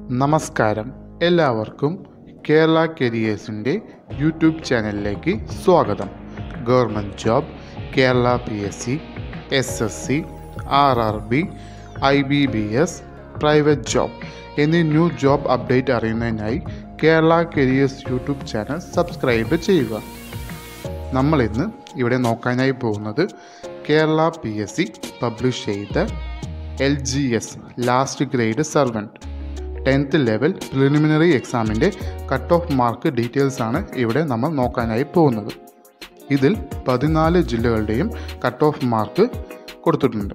നമസ്കാരം എല്ലാവർക്കും കേരള കരിയേഴ്സിൻ്റെ യൂട്യൂബ് ചാനലിലേക്ക് സ്വാഗതം government job Kerala P S C S S C R R B I B B S private job എന്നീ new job update അറിയുന്നതിനായി Kerala careers YouTube channel subscribe ചെയ്യുക നമ്മൾ ഇന്ന് ഇവിടെ നോക്കാനായി പോകുന്നത് Kerala P S C publish ചെയ്ത L G S last grade servant tenth level preliminary എക്സാമിൻ്റെ കട്ട് ഓഫ് മാർക്ക് ഡീറ്റെയിൽസ് ആണ് ഇവിടെ നമ്മൾ നോക്കാനായി പോകുന്നത് ഇതിൽ പതിനാല് ജില്ലകളുടെയും കട്ട് ഓഫ് മാർക്ക് കൊടുത്തിട്ടുണ്ട്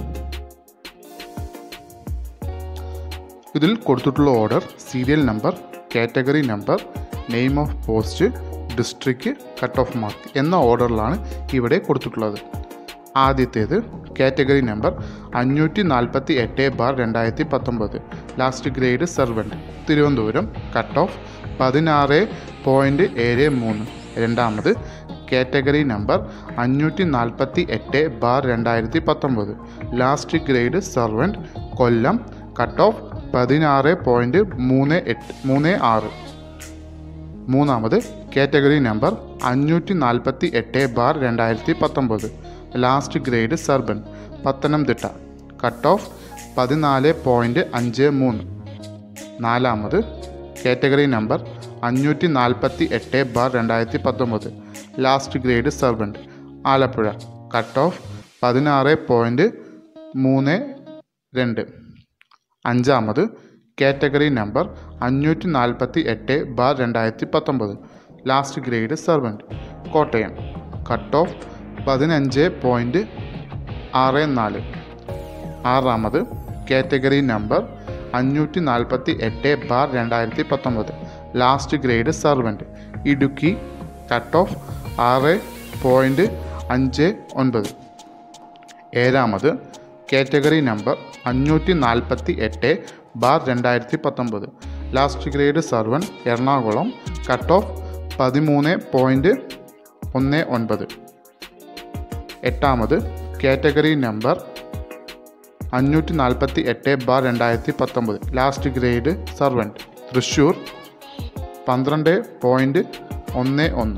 ഇതിൽ കൊടുത്തിട്ടുള്ള order serial number category number name of post district cut off mark എന്ന ഓർഡറിലാണ് ഇവിടെ കൊടുത്തിട്ടുള്ളത് ആദ്യത്തേത് കാറ്റഗറി നമ്പർ അഞ്ഞൂറ്റി നാൽപ്പത്തി എട്ട് ബാർ രണ്ടായിരത്തി പത്തൊമ്പത് last grade servant Thiruvananthapuram cut off പതിനാറ് പോയിൻറ്റ് ഏഴ് മൂന്ന് രണ്ടാമത് കാറ്റഗറി നമ്പർ അഞ്ഞൂറ്റി നാൽപ്പത്തി എട്ട് ബാർ രണ്ടായിരത്തി പത്തൊമ്പത് last grade servant Kollam cut off പതിനാറ് പോയിൻറ്റ് മൂന്ന് എട്ട് മൂന്ന് ആറ് മൂന്നാമത് കാറ്റഗറി നമ്പർ അഞ്ഞൂറ്റി നാൽപ്പത്തി എട്ട് ബാർ രണ്ടായിരത്തി പത്തൊമ്പത് last grade servant Pathanamthitta cut off പതിനാല് പോയിൻറ്റ് അഞ്ച് മൂന്ന് നാലാമത് കാറ്റഗറി നമ്പർ അഞ്ഞൂറ്റി നാൽപ്പത്തി എട്ട് ബാർ രണ്ടായിരത്തി പത്തൊമ്പത് last grade servant Alappuzha cut off പതിനാറ് പോയിൻറ്റ് മൂന്ന് രണ്ട് അഞ്ചാമത് കാറ്റഗറി നമ്പർ അഞ്ഞൂറ്റി നാൽപ്പത്തി എട്ട് ബാർ രണ്ടായിരത്തി പത്തൊമ്പത് last grade servant Kottayam cut off പതിനഞ്ച് പോയിൻറ്റ് ആറ് നാല് ആറാമത് കാറ്റഗറി നമ്പർ അഞ്ഞൂറ്റി നാൽപ്പത്തി എട്ട് ബാർ രണ്ടായിരത്തി പത്തൊമ്പത് last grade servant Idukki cut off ആറ് പോയിൻറ്റ് അഞ്ച് ഒൻപത് ഏഴാമത് കാറ്റഗറി നമ്പർ അഞ്ഞൂറ്റി നാൽപ്പത്തി എട്ട് ബാർ രണ്ടായിരത്തി പത്തൊമ്പത് last grade servant Ernakulam cut off പതിമൂന്ന് പോയിൻറ്റ് ഒന്ന് ഒൻപത് എട്ടാമത് കാറ്റഗറി നമ്പർ അഞ്ഞൂറ്റി നാൽപ്പത്തി എട്ട് ബാർ രണ്ടായിരത്തി പത്തൊമ്പത് ലാസ്റ്റ് ഗ്രേഡ് സർവൻറ്റ് തൃശ്ശൂർ പന്ത്രണ്ട് പോയിൻറ്റ് ഒന്ന് ഒന്ന്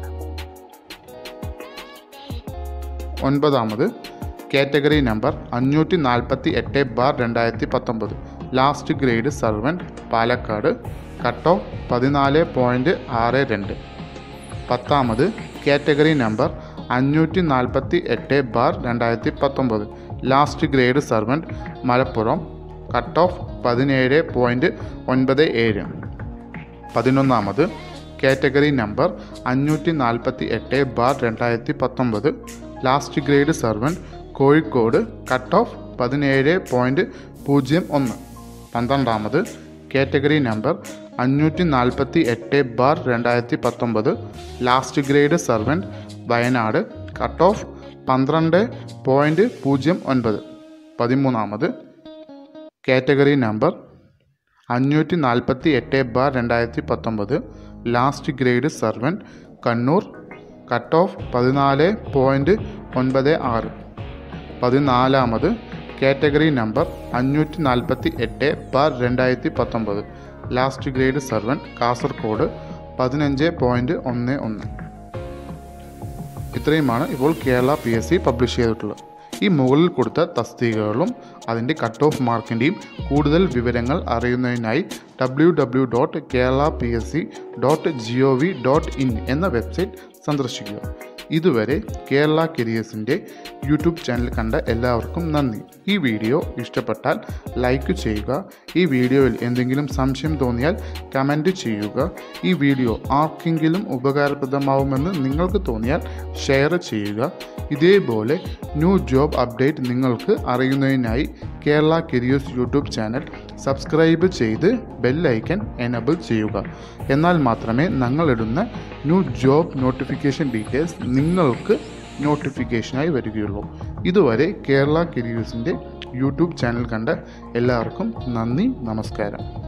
ഒൻപതാമത് കാറ്റഗറി നമ്പർ അഞ്ഞൂറ്റി നാൽപ്പത്തി എട്ട് ബാർ രണ്ടായിരത്തി പത്തൊമ്പത് last grade servant Palakkad cut off പതിനാല് പോയിൻറ്റ് ആറ് രണ്ട് പത്താമത് കാറ്റഗറി നമ്പർ അഞ്ഞൂറ്റി നാൽപ്പത്തി എട്ട് ബാർ രണ്ടായിരത്തി പത്തൊമ്പത് last grade servant Malappuram cut off പതിനേഴ് പോയിൻറ്റ് ഒൻപത് ഏഴ് പതിനൊന്നാമത് കാറ്റഗറി നമ്പർ അഞ്ഞൂറ്റി നാൽപ്പത്തി എട്ട് ബാർ രണ്ടായിരത്തി പത്തൊമ്പത് last grade servant Kozhikode cut off പതിനേഴ് പോയിൻറ്റ് പൂജ്യം ഒന്ന് പന്ത്രണ്ടാമത് കാറ്റഗറി നമ്പർ അഞ്ഞൂറ്റി നാൽപ്പത്തി എട്ട് ബാർ രണ്ടായിരത്തി പത്തൊമ്പത് last grade servant Wayanad cut off പന്ത്രണ്ട് പോയിൻറ്റ് പൂജ്യം ഒൻപത് പതിമൂന്നാമത് കാറ്റഗറി നമ്പർ അഞ്ഞൂറ്റി നാൽപ്പത്തി എട്ട് ബാർ രണ്ടായിരത്തി പത്തൊമ്പത് last grade servant Kannur cut off പതിനാല് പോയിൻറ്റ് ഒൻപത് ആറ് പതിനാലാമത് കാറ്റഗറി നമ്പർ അഞ്ഞൂറ്റി നാൽപ്പത്തി എട്ട് ബാർ രണ്ടായിരത്തി പത്തൊമ്പത് ലാസ്റ്റ് ഗ്രേഡ് സർവൻറ്റ് കാസർഗോഡ് പതിനഞ്ച് പോയിൻറ്റ് ഒന്ന് ഒന്ന് ഇത്രയുമാണ് ഇപ്പോൾ Kerala P S C publish ചെയ്തിട്ടുള്ളത് ഈ മുകളിൽ കൊടുത്ത തസ്തികകളും അതിൻ്റെ കട്ട് ഓഫ് മാർക്കിൻ്റെയും കൂടുതൽ വിവരങ്ങൾ അറിയുന്നതിനായി W W dot Kerala P S C dot G O V dot in എന്ന വെബ്സൈറ്റ് സന്ദർശിക്കുക ഇതുവരെ കേരള കരിയേഴ്സിൻ്റെ യൂട്യൂബ് ചാനൽ കണ്ട എല്ലാവർക്കും നന്ദി ഈ വീഡിയോ ഇഷ്ടപ്പെട്ടാൽ ലൈക്ക് ചെയ്യുക ഈ വീഡിയോയിൽ എന്തെങ്കിലും സംശയം തോന്നിയാൽ കമൻറ്റ് ചെയ്യുക ഈ വീഡിയോ ആർക്കെങ്കിലും ഉപകാരപ്രദമാവുമെന്ന് നിങ്ങൾക്ക് തോന്നിയാൽ ഷെയർ ചെയ്യുക ഇതേപോലെ ന്യൂ ജോബ് അപ്ഡേറ്റ് നിങ്ങൾക്ക് അറിയുന്നതിനായി Kerala careers YouTube channel subscribe ചെയ്ത് ബെല്ലൈക്കൻ എനബിൾ ചെയ്യുക എന്നാൽ മാത്രമേ ഞങ്ങളിടുന്ന ന്യൂ ജോബ് നോട്ടിഫിക്കേഷൻ ഡീറ്റെയിൽസ് നിങ്ങൾക്ക് നോട്ടിഫിക്കേഷനായി വരികയുള്ളൂ ഇതുവരെ കേരള കരിയേഴ്സിൻ്റെ യൂട്യൂബ് ചാനൽ കണ്ട എല്ലാവർക്കും നന്ദി നമസ്കാരം